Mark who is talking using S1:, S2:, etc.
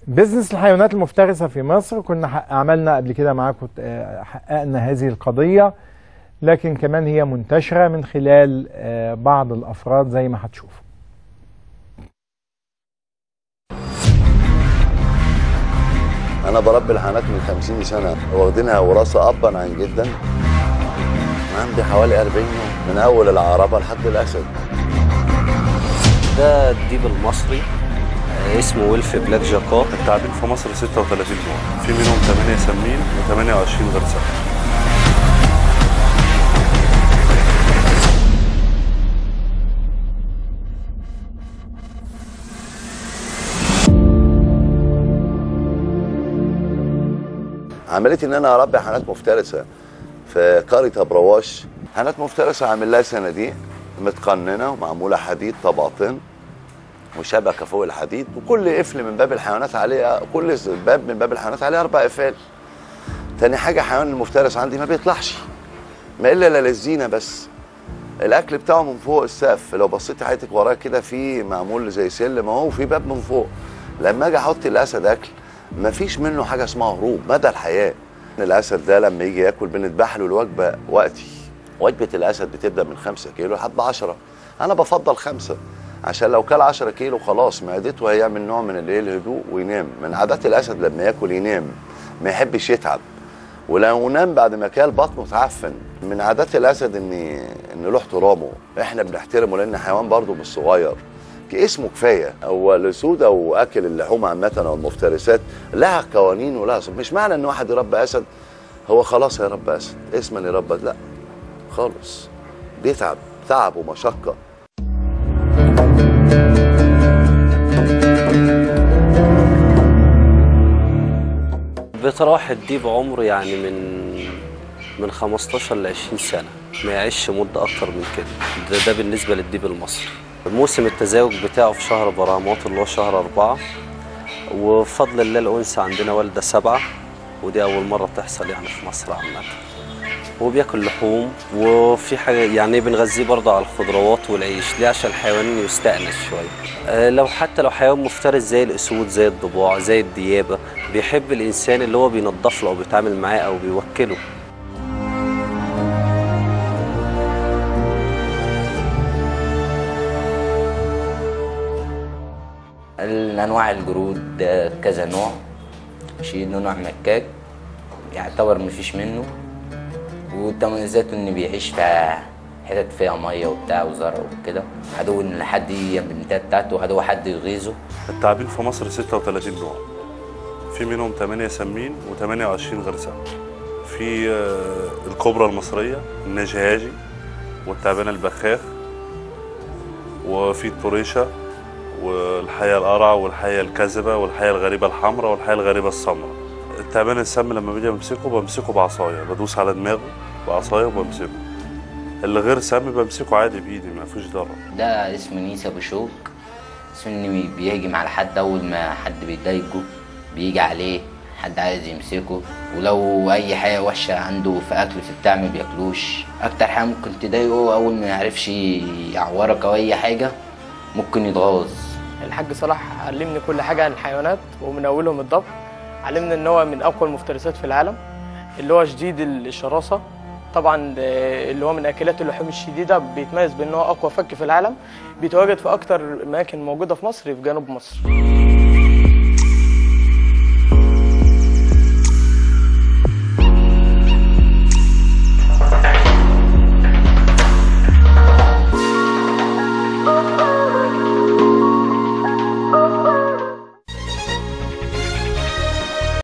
S1: بزنس الحيوانات المفترسة في مصر كنا حق- عملنا قبل كده معاكم آه، حققنا هذه القضية لكن كمان هي منتشرة من خلال آه، بعض الأفراد زي ما هتشوفوا
S2: انا بربي الحيوانات من 50 سنه واخدينها وراثه ابا عن جدا عندي حوالي 40 يوم من اول العربه لحد الاسد
S3: ده الديب المصري آه، اسمه ويلف بلاك جاكار
S4: التعابين في مصر 36 نوع في منهم 8 سمين و28 غير سمين
S2: عمليه ان انا اربي حيوانات مفترسه في قريه ابرواش حيوانات مفترسه عامل لها صناديق متقننه ومعموله حديد طبقتين وشبكه فوق الحديد وكل قفل من باب الحيوانات عليه كل باب من باب الحيوانات عليه اربع قفال تاني حاجه حيوان المفترس عندي ما بيطلعش ما الا لا للزينه بس الاكل بتاعه من فوق السقف لو بصيت حياتك وراه كده في معمول زي سلم اهو وفي باب من فوق لما اجي احط الاسد اكل ما فيش منه حاجه اسمها هروب مدى الحياه الاسد ده لما يجي ياكل بنذبح له الوجبه وقتي وجبه الاسد بتبدا من 5 كيلو لحد 10 انا بفضل خمسة عشان لو كل 10 كيلو خلاص معدته هيعمل نوع من الايه الهدوء وينام من عادات الاسد لما ياكل ينام ما يحبش يتعب ولو نام بعد ما كل بطنه تعفن من عادات الاسد ان ان له احترامه احنا بنحترمه لان حيوان برضه مش صغير اسمه كفايه هو الاسود او اكل اللحوم عامه او المفترسات لها قوانين ولها صف. مش معنى ان واحد يربى اسد هو خلاص هيربى اسد اسما يربى لا خالص بيتعب تعب ومشقه
S3: بيتراوح الديب عمره يعني من من 15 ل 20 سنة ما يعيش مدة أكتر من كده ده, ده بالنسبة للديب المصري موسم التزاوج بتاعه في شهر برامات اللي هو شهر أربعة وبفضل الله الأنثى عندنا والدة سبعة ودي أول مرة تحصل يعني في مصر عامة وبياكل لحوم وفي حاجة يعني بنغذيه برضه على الخضروات والعيش ليه عشان الحيوان يستأنس شوية آه، لو حتى لو حيوان مفترس زي الأسود زي الضباع زي الديابة بيحب الإنسان اللي هو بينظف له أو بيتعامل معاه أو بيوكله
S5: الانواع الجرود ده كذا نوع في نوع مكاك يعتبر مفيش منه وتميزاته ان بيعيش في حتت فيها ميه وبتاع وزرع وكده عدو ان حد البنتات بتاعته عدو حد يغيظه
S4: التعابين في مصر 36 نوع في منهم 8 سمين و28 غير سمين في آه، الكوبرا المصرية النجهاجي والتعبان البخاخ وفي الطريشة والحياة القرع والحياة الكذبة والحياة الغريبة الحمراء والحياة الغريبة السمراء التعبان السم لما باجي بمسكه بمسكه بعصاية بدوس على دماغه بعصاية وبمسكه اللي غير سم بمسكه عادي بإيدي ما فيهوش ضرر
S5: ده اسمه نيسا بشوك اسمه ان بيهجم على حد اول ما حد بيضايقه بيجي عليه حد عايز يمسكه ولو اي حاجه وحشه عنده في اكل في بتاع ما بياكلوش اكتر حاجه ممكن تضايقه اول ما يعرفش يعورك او اي حاجه ممكن يتغاظ
S6: الحاج صلاح علمني كل حاجة عن الحيوانات ومن أولهم الضبط علمني إن هو من أقوى المفترسات في العالم اللي هو شديد الشراسة طبعا آه، اللي هو من أكلات اللحوم الشديدة بيتميز بأن هو أقوى فك في العالم بيتواجد في أكتر أماكن موجودة في مصر في جنوب مصر